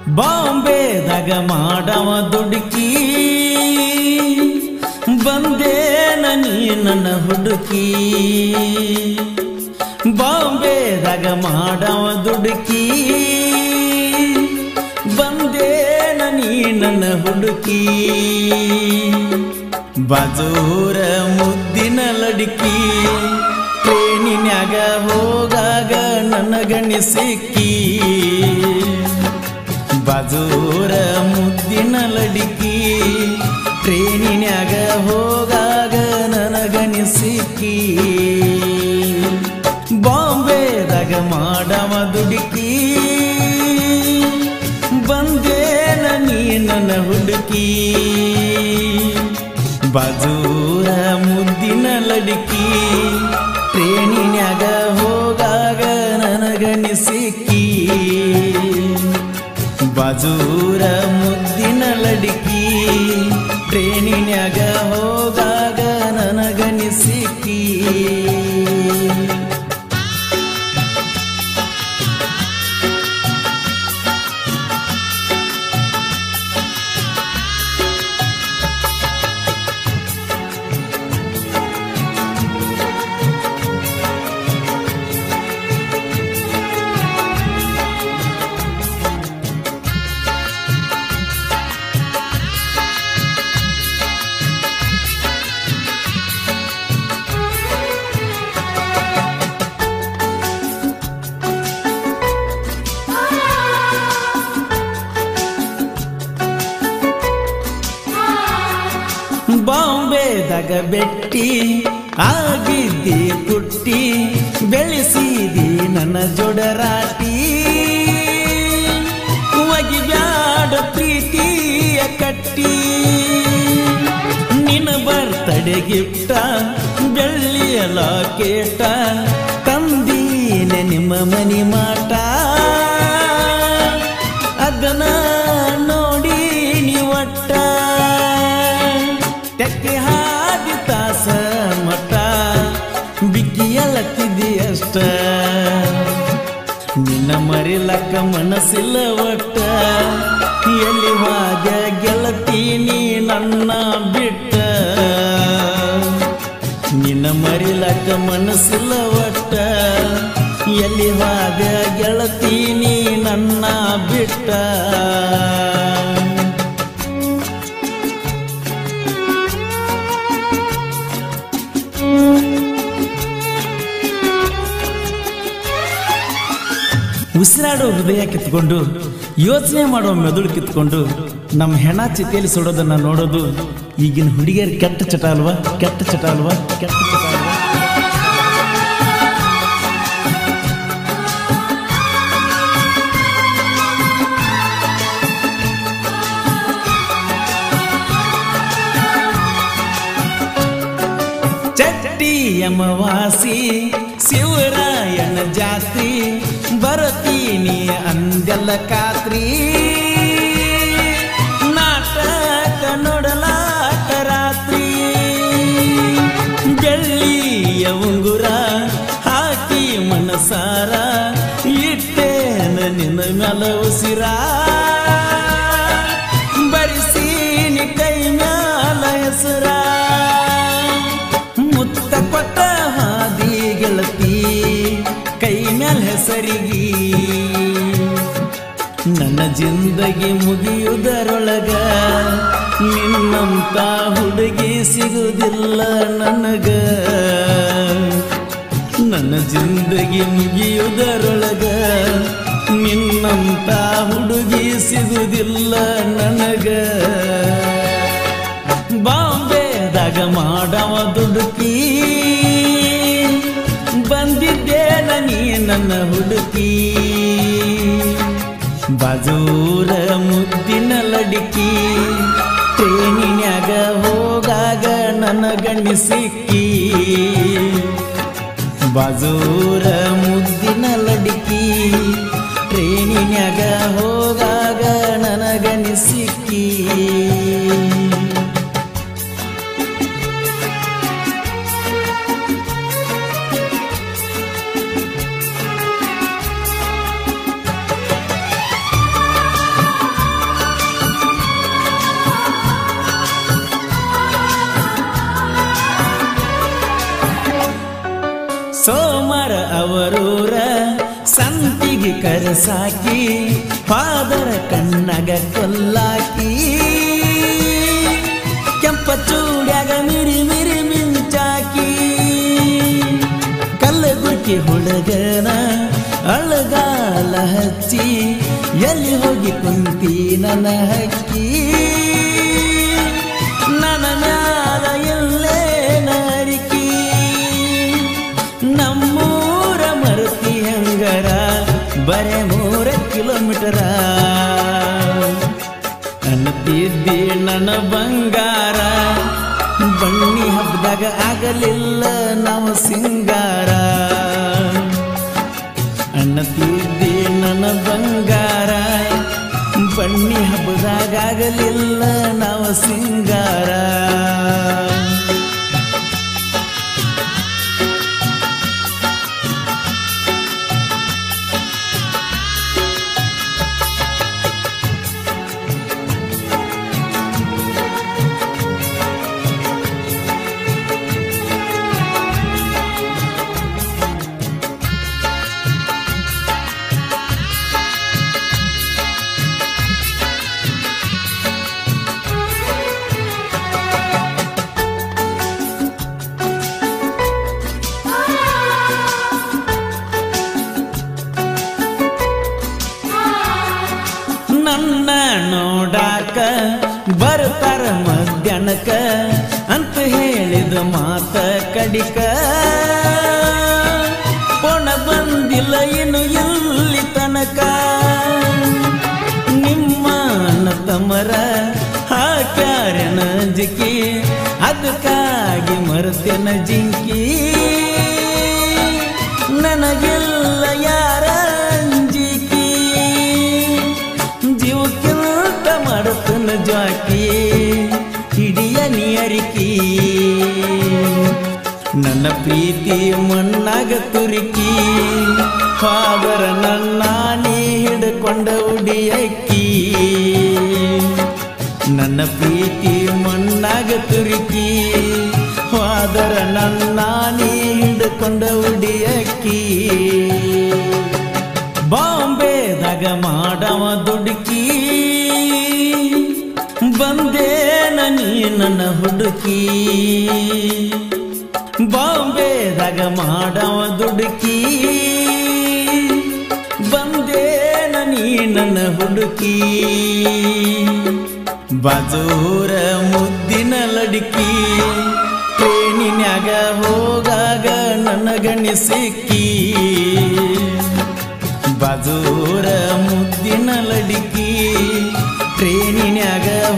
ಬಾಂಬೆದಾಗ ಮಾಡವ ದುಡುಕಿ ಬಂದೇನ ನೀ ನನ್ನ ಹುಡುಕಿ ಬಾಂಬೆದಾಗ ಮಾಡವ ದುಡುಕಿ ಬಂದೇನ ನೀ ನನ್ನ ಹುಡುಕಿ ಬಾಜೂರ ಮುದ್ದಿನ ಲಡಿಕಿ ಟ್ರೇನಿನ್ಯಾಗ ಹೋಗಾಗ ನನ್ನ ಸಿಕ್ಕಿ ಬಾಜೂರ ಮುದ್ದಿನ ಲಡಿಕಿ ಟ್ರೇನಿನ್ಯಾಗ ಹೋಗಾಗ ನನಗನಿ ಸಿಕ್ಕಿ ಬಾಂಬೆದಾಗ ಮಾಡವ ದುಡುಕಿ ಬಂದೇನ ನೀ ನನ್ನ ಹುಡುಕಿ ಬಾಜೂರ ಮುದ್ದಿನ ಲಡಿಕಿ ಟ್ರೇನಿನ್ಯಾಗ ಹೋಗಾಗ ನನಗನಿ ಸಿಕ್ಕಿ ಬಾಜೂರ ಮುದ್ದಿನ ಲಡಿಕಿ ಟ್ರೇನಿನ್ಯಾಗ ಹೋಗಾಗ ನನಗನಿ ಸಿಕ್ಕಿ ಬಾಂಬೆದಾಗ ಬೆಟ್ಟಿ ಆಗಿದ್ದಿ ಕುಟ್ಟಿ ಬೆಳೆಸಿದಿ ನನ್ನ ಜೊಡರಾಟಿ ಒಗಿಬ್ಯಾಡ ಪ್ರೀತಿಯ ಕಟ್ಟಿ ನಿನ್ನ ಬರ್ತಡೆ ಗಿಫ್ಟ ಬೆಳ್ಳಿಯ ಲಾಕೇಟ ತಂದೀನೆ ನಿಮ್ಮ ಮನಿ ಮಾಟ ಅದನ್ನ ನೋಡಿ ನೀವಟ್ಟ ತೆಕ್ಕೆ ಹಾದಿ ತಾಸ ಮಠ ಬಿಕ್ಕಿಯಲತ್ತಿದೆಯಷ್ಟ ನಿನ್ನ ಮರಿಲಕ್ಕ ಮನಸ್ಸಿಲ್ಲ ಒಟ್ಟ ಎಲ್ಲಿ ವಾದ ಗೆಳತಿ ನೀ ನನ್ನ ಬಿಟ್ಟ ನಿನ್ನ ಮರಿಲಕ್ಕ ಮನಸ್ಸಿಲ್ಲ ಒಟ್ಟ ಎಲ್ಲಿ ವಾದ ಗೆಳತಿ ನೀ ನನ್ನ ಬಿಟ್ಟ ಉಸಿರಾಡೋ ಹೃದಯ ಕಿತ್ಕೊಂಡು ಯೋಚನೆ ಮಾಡೋ ಮೆದುಳು ಕಿತ್ಕೊಂಡು ನಮ್ಮ ಹೆಣ ಚಿತೆಯಲ್ಲಿ ಸುಡೋದನ್ನ ನೋಡೋದು ಈಗಿನ ಹುಡುಗಿಯರ್ ಕೆಟ್ಟ ಚಟ ಅಲ್ವಾ ಕೆಟ್ಟ ಚಟ ಅಲ್ವಾ ಕೆಟ್ಟ ಚಟ ಅಲ್ವಾ ಚಟ್ಟಿ ಯಮವಾಸಿ ಶಿವರಾಯನ ಜಾತಿ ಬರತೀನಿ ಅಂದೆಲ್ಲ ಖಾತ್ರಿ ನಾಟಕ ನೋಡಲಾಟ ರಾತ್ರಿ ಬೆಳ್ಳಿಯ ಉಂಗುರ ಹಾಕಿ ಮನಸಾರ ಇಟ್ಟೇನ ನಿನ್ನ ಮ್ಯಾಲ ಉಸಿರ ಬರಿಸೀನಿ ಕೈ ಮ್ಯಾಲ ಹೆಸರ ಮುತ್ತ ಕೊಟ್ಟ ಹಾದಿ ಗೆಳತಿ ಕೈ ಮ್ಯಾಲ ಹೆಸರಿಗಿ ನನ್ನ ಜಿಂದಗಿ ಮುಗಿಯುವುದರೊಳಗ ನಿನ್ನಂತ ಹುಡುಗಿ ಸಿಗುವುದಿಲ್ಲ ನನಗ ನನ್ನ ಜಿಂದಗಿ ಮುಗಿಯುವುದರೊಳಗ ನಿನ್ನಂತ ಹುಡುಗಿ ಸಿಗುವುದಿಲ್ಲ ನನಗ ಬಾಂಬೆದಾಗ ಮಾಡವ ದುಡುಕಿ ಬಂದಿದ್ದೇನ ನೀ ನನ್ನ ಹುಡುಕಿ ಬಾಜೂರ ಮುದ್ದಿನ ಲಡಿಕಿ ಟ್ರೇನಿನ್ಯಾಗ ಹೋಗಾಗ ನನ್ನ ಗಣ್ಣಿ ಸಿಕ್ಕಿ ಬಾಜೂರ ಮುದ್ದಿನ ಲಡಿಕಿ ಟ್ರೇನಿನ್ಯಾಗ ಹೋಗಾಗ ನನಗನಿ ಸಿಕ್ಕಿ ತವರೂರ ಸಂತಿಗೆ ಕರಸಾಕಿ ಫಾದರ ಕಣ್ಣಗ ಕೊಲ್ಲಾಕಿ ಕೆಂಪ ಚೂಡ್ಯಾಗ ಮಿರಿ ಮಿರಿ ಮಿಂಚಾಕಿ ಕಲ್ಲಗುರ್ಕಿ ಹುಡುಗನ ಅಳಗಾಲ ಹಚ್ಚಿ ಎಲ್ಲಿ ಹೋಗಿ ಕುಂತಿ ನನ್ನ ಹಕ್ಕಿ ನನ್ನ ಮ್ಯಾಲ ಎಲ್ಲೇ ನರಿಕಿ ನಮ್ಮೂರ ಮರುತಿ ಹಂಗರ ಬರೇ ಮೂರ ಕಿಲೋಮೀಟರ ಅನ್ನತಿದ್ದಿ ನನ್ನ ಬಂಗಾರ ಬನ್ನಿ ಹಬ್ಬದಾಗ ಆಗಲಿಲ್ಲ ನಾವು ಸಿಂಗಾರ ಅನ್ನತಿದ್ದಿ ನನ್ನ ಬಂಗಾರ ಬನ್ನಿ ಹಬ್ಬದಾಗ ಆಗಲಿಲ್ಲ ನಾವು ಸಿಂಗಾರ ನನ್ನ ನೋಡಾಕ ಬರ್ತಾರ ಮಧ್ಯಾಹ್ನಕ ಅಂತ ಹೇಳಿದ ಮಾತ ಕಡಿಕ ಪೊಣ ಬಂದಿಲ್ಲ ಇನ್ನು ಎಲ್ಲಿ ತನಕ ನಿಮ್ಮ ಅಣ್ಣ ತಮ್ಮರ ಹಾಕ್ಯಾರನ ಜಿಕ್ಕಿ ಅದಕ್ಕಾಗಿ ಮರ್ತೇನ ಜಿಂಕಿ ನನಗೆಲ್ಲ ಯಾರ ಅಂಜಿಕಿ ಜೀವಕ್ಕಿಂತ ಮಾಡುತ್ತನ ಜಾಕಿ ಹಿಡಿಯ ನಿಯರಿಕಿ ನನ್ನ ಪ್ರೀತಿ ಮಣ್ಣಾಗ ತುರುಕಿ ಫಾದರ ನನ್ನ ನೀ ಹಿಡ್ಕೊಂಡ ಉಡಿಯಕ್ಕಿ ನನ್ನ ಪ್ರೀತಿ ಮಣ್ಣಾಗ ತುರುಕಿ ಫಾದರ ನನ್ನ ನೀ ಹಿಡ್ಕೊಂಡ ಉಡಿಯಕ್ಕಿ ಬಾಂಬೆದಾಗ ಮಾಡವ ದುಡುಕಿ ಬಂದೇನ ನೀ ನನ್ನ ಹುಡುಕಿ ಬಾಂಬೆದಾಗ ಮಾಡವ ದುಡುಕಿ ಬಂದೇನ ನೀ ನನ್ನ ಹುಡುಕಿ ಬಾಜೂರ ಮುದ್ದಿನ ಲಡಿಕಿ ಟ್ರೇನಿನ್ಯಾಗ ಹೋಗಾಗ ನನಗಣಿ ಸಿಕ್ಕಿ ಬಾಜೂರ ಮುದ್ದಿನ ಲಡಿಕಿ ಟ್ರೇನಿನ್ಯಾಗ